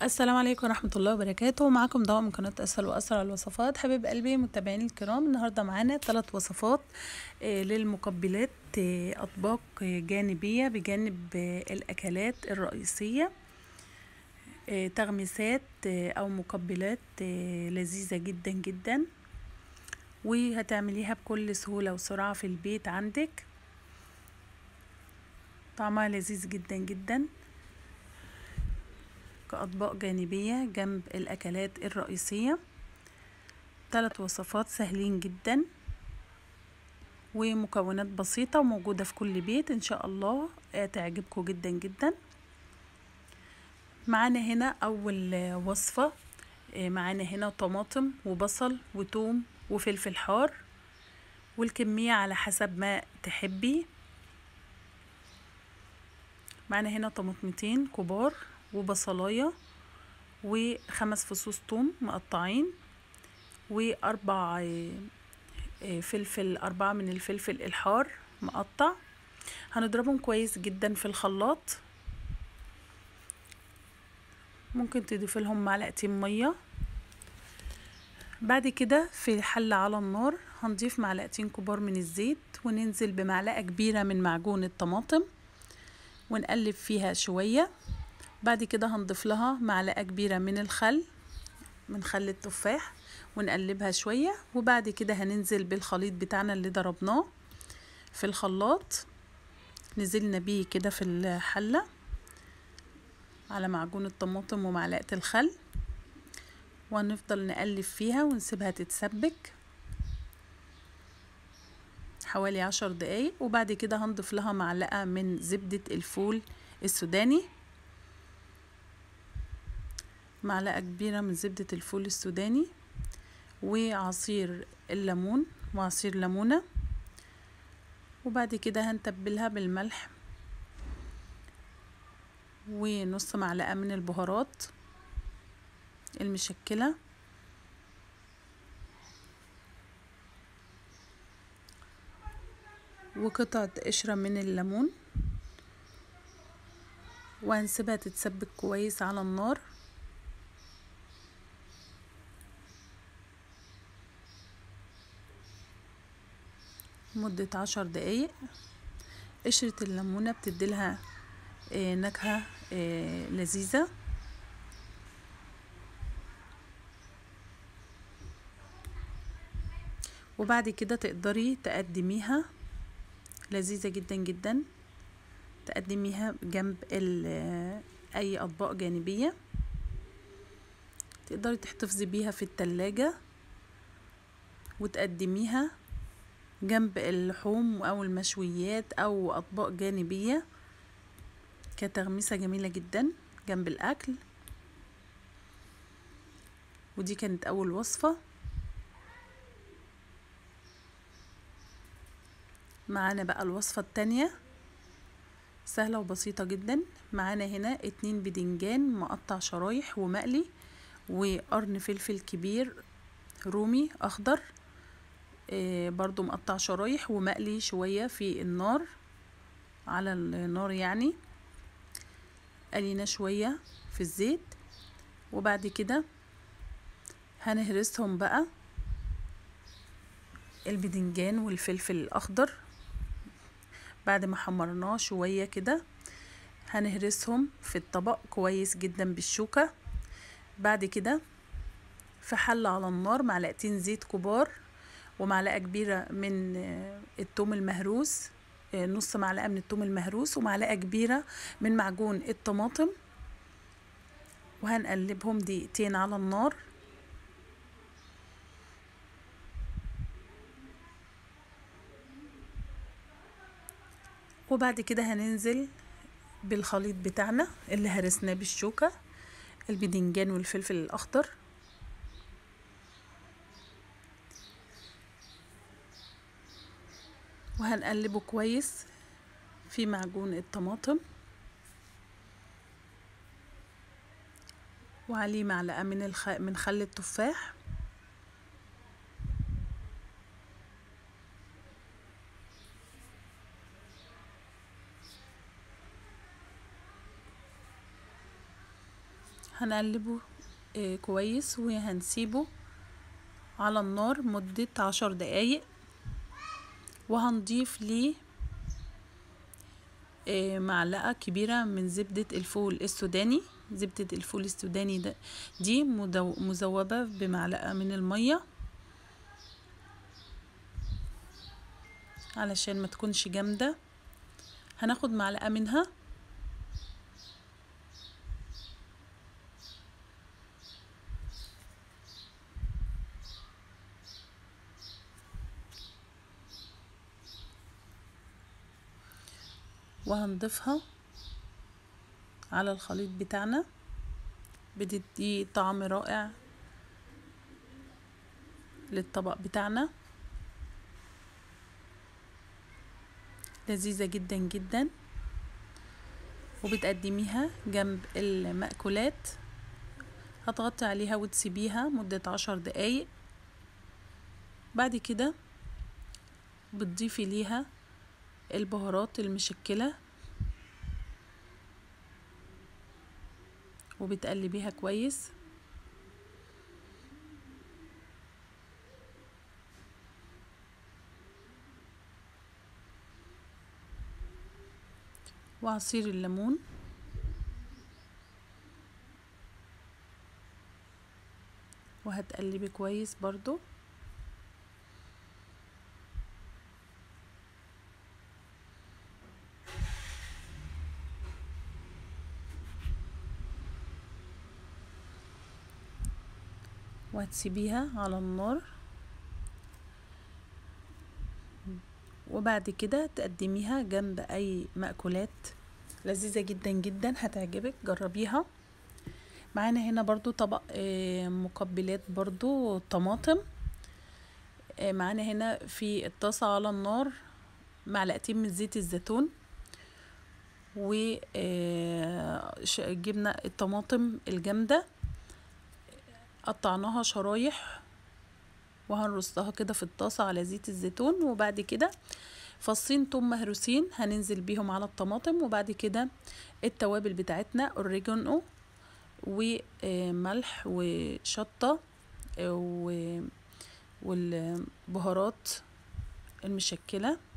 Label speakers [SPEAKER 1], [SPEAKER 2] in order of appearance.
[SPEAKER 1] السلام عليكم ورحمة الله وبركاته معكم ضوء من قناة أسهل وأسرع الوصفات حبيب قلبي متابعيني الكرام النهاردة معانا ثلاث وصفات آه، للمقبلات آه، أطباق آه، جانبية بجانب آه، الأكلات الرئيسية آه، تغميسات آه، أو مقبلات آه، لذيذة جدا جدا وهتعمليها بكل سهولة وسرعة في البيت عندك طعمها لذيذ جدا جدا كأطباق جانبية جنب الأكلات الرئيسية ثلاث وصفات سهلين جدا ومكونات بسيطة وموجودة في كل بيت إن شاء الله آه، تعجبكم جدا جدا معانا هنا أول آه، وصفة آه، معانا هنا طماطم وبصل وتوم وفلفل حار والكمية على حسب ما تحبي معانا هنا طماطمتين كبار وبصلاية وخمس فصوص توم مقطعين وأربع آه، آه، فلفل أربعة من الفلفل الحار مقطع هنضربهم كويس جدا في الخلاط ممكن تضيف لهم معلقتين مية بعد كده في حلة على النار هنضيف معلقتين كبار من الزيت وننزل بمعلقة كبيرة من معجون الطماطم ونقلب فيها شوية بعد كده هنضيف لها معلقة كبيرة من الخل من خل التفاح ونقلبها شوية وبعد كده هننزل بالخليط بتاعنا اللي ضربناه في الخلاط نزلنا بيه كده في الحلة على معجون الطماطم ومعلقة الخل وهنفضل نقلب فيها ونسيبها تتسبك حوالي عشر دقايق وبعد كده هنضيف لها معلقة من زبدة الفول السوداني معلقة كبيرة من زبدة الفول السوداني وعصير الليمون وعصير ليمونة وبعد كده هنتبلها بالملح ونص معلقة من البهارات المشكلة وقطعة قشرة من الليمون وهنسيبها تتسبك كويس على النار مدة عشر دقايق قشرة الليمونة بتديلها آه، نكهة آه، لذيذة وبعد كده تقدري تقدميها لذيذة جدا جدا تقدميها جنب ال- أي أطباق جانبية تقدري تحتفظي بيها في التلاجة وتقدميها جنب اللحوم أو المشويات أو أطباق جانبية كتغميسة جميلة جدا جنب الأكل ودي كانت أول وصفة معانا بقى الوصفة التانية سهلة وبسيطة جدا معانا هنا اتنين بدنجان مقطع شرايح ومقلي وقرن فلفل كبير رومي أخضر آه، برضو مقطع شرايح ومقلي شوية في النار على النار يعني قلينا شوية في الزيت وبعد كده هنهرسهم بقى البدنجان والفلفل الأخضر بعد ما حمرناه شوية كده هنهرسهم في الطبق كويس جدا بالشوكة بعد كده في حلة على النار معلقتين زيت كبار ومعلقة كبيرة من آه، التوم المهروس آه، نص معلقة من التوم المهروس ومعلقة كبيرة من معجون الطماطم وهنقلبهم دقيقتين على النار وبعد كده هننزل بالخليط بتاعنا اللي هرسناه بالشوكة البدنجان والفلفل الأخضر وهنقلبه كويس في معجون الطماطم وعليه معلقة من الخ... من خل التفاح هنقلبه آه، كويس وهنسيبه على النار مدة عشر دقايق وهنضيف ليه آه، معلقة كبيرة من زبدة الفول السوداني زبدة الفول السوداني ده دي مدو- مذوبة بمعلقة من المية علشان ما تكونش جامدة هناخد معلقة منها وهنضيفها على الخليط بتاعنا بتدي طعم رائع للطبق بتاعنا لذيذة جدا جدا وبتقدميها جنب المأكولات هتغطي عليها وتسيبيها مدة عشر دقايق بعد كده بتضيفي ليها البهارات المشكلة وبتقلبيها كويس وعصير الليمون وهتقلبي كويس برضو وهتسيبيها على النار وبعد كده تقدميها جنب اي مأكولات لذيذة جدا جدا هتعجبك جربيها معانا هنا برضو طبق آه، مقبلات برضو طماطم آه، معانا هنا في الطاسة على النار معلقتين من زيت الزيتون وجبنا الطماطم الجامدة قطعناها شرايح وهنرصها كده في الطاسة على زيت الزيتون وبعد كده فصين توم مهروسين هننزل بيهم على الطماطم وبعد كده التوابل بتاعتنا اوريجانو وملح وشطة و- والبهارات المشكلة